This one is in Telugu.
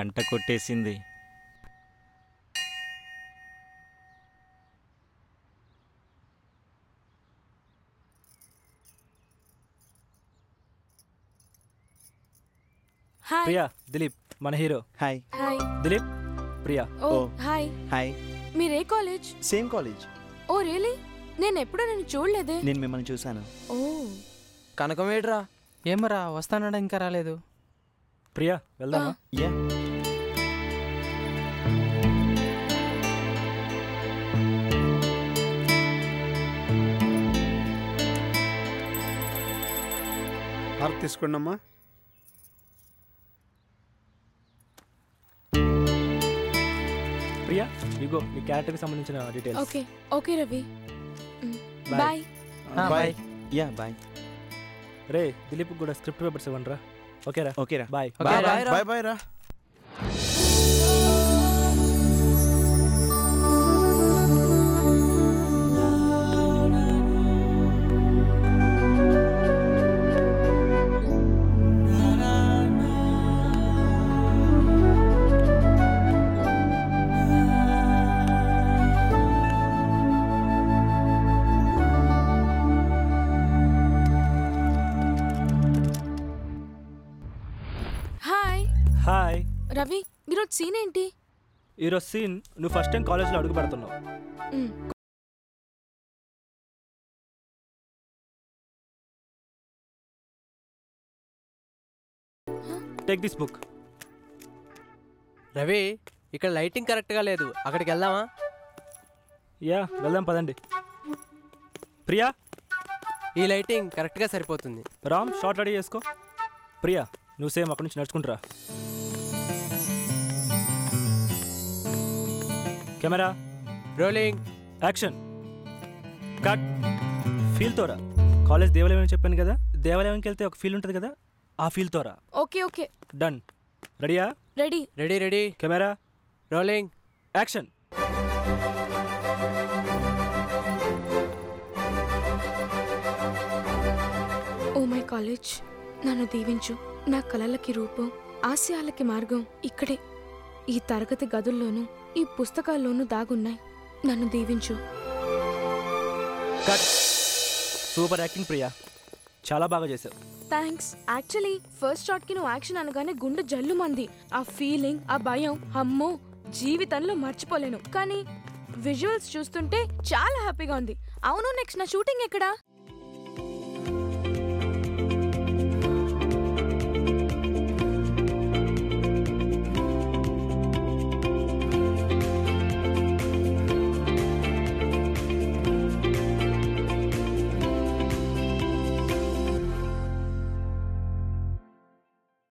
అంట కొట్టేసింది హాయ్ ప్రియా దిలీప్ మన hero hi hi Dilip Priya oh oh. Hi hi మీరే college same college oh really నేను ఎప్పుడూ నేను చూడలేదే నేను మిమ్మల్ని చూశాను ఓ కనకం వేడ్రా ఏమరా వస్తానడా ఇంకా రాలేదు ప్రియా వెళ్దామా యా హారతి తీసుకోండి అమ్మా ప్రియా ఇగో మీ క్యారెక్టర్కి సంబంధించిన details okay okay Ravi Bye. Bye bye yeah bye రే దిలీప్ కూడా స్క్రిప్ట్ పేపర్స్ ఇవ్వండి రా ఓకేరా ఓకేరా బాయ్ ఓకే బాయ్ రా. బాయ్ రా బాయ్ బాయ్ రా హాయ్ హాయ్ రవి ఈరోజు సీన్ ఏంటి ఈరోజు సీన్ నువ్వు ఫస్ట్ టైం కాలేజ్లో అడుగు పెడుతున్నావు hmm, take this book Ravi ఇక్కడ లైటింగ్ కరెక్ట్ గా లేదు అక్కడికి వెళ్దామా యా వెళ్దాం పదండి ప్రియా ఈ లైటింగ్ కరెక్ట్ గా సరిపోతుంది రామ్ షార్ట్ రెడీ చేసుకో ప్రియా నువ్వు సేమ్ అక్కడి నుంచి నడుచుకుంటురా camera rolling action cut feel తోరా కాలేజ్ దేవాలయం అని చెప్పాను కదా దేవాలయంకి వెళ్తే ఒక ఫీల్ ఉంటుంది కదా ఆ ఫీల్ తోరా ఓకే ఓకే డన్ రెడీయా ready ready ready camera rolling action oh my college నన్ను దీవించు నా కలలకి రూపం ఆశయాలకి మార్గం ఇక్కడే ఈ తరగతి గదుల్లోనూ ఈ పుస్తకాల్లోనూ దాగున్నాయి నన్ను దీవించు కట్ సూపర్ యాక్టింగ్ ప్రియా చాలా బాగా చేసావు థ్యాంక్స్ యాక్చువల్లీ ఫస్ట్ షాట్ కి నువ్వు యాక్షన్ అనగానే గుండె జల్లుమంది ఆ ఫీలింగ్ ఆ భయం అమ్మో జీవితంలో మర్చిపోలేను కానీ విజువల్స్ చూస్తుంటే చాలా హ్యాపీగా ఉంది అవును నెక్స్ట్ నా షూటింగ్ ఎక్కడా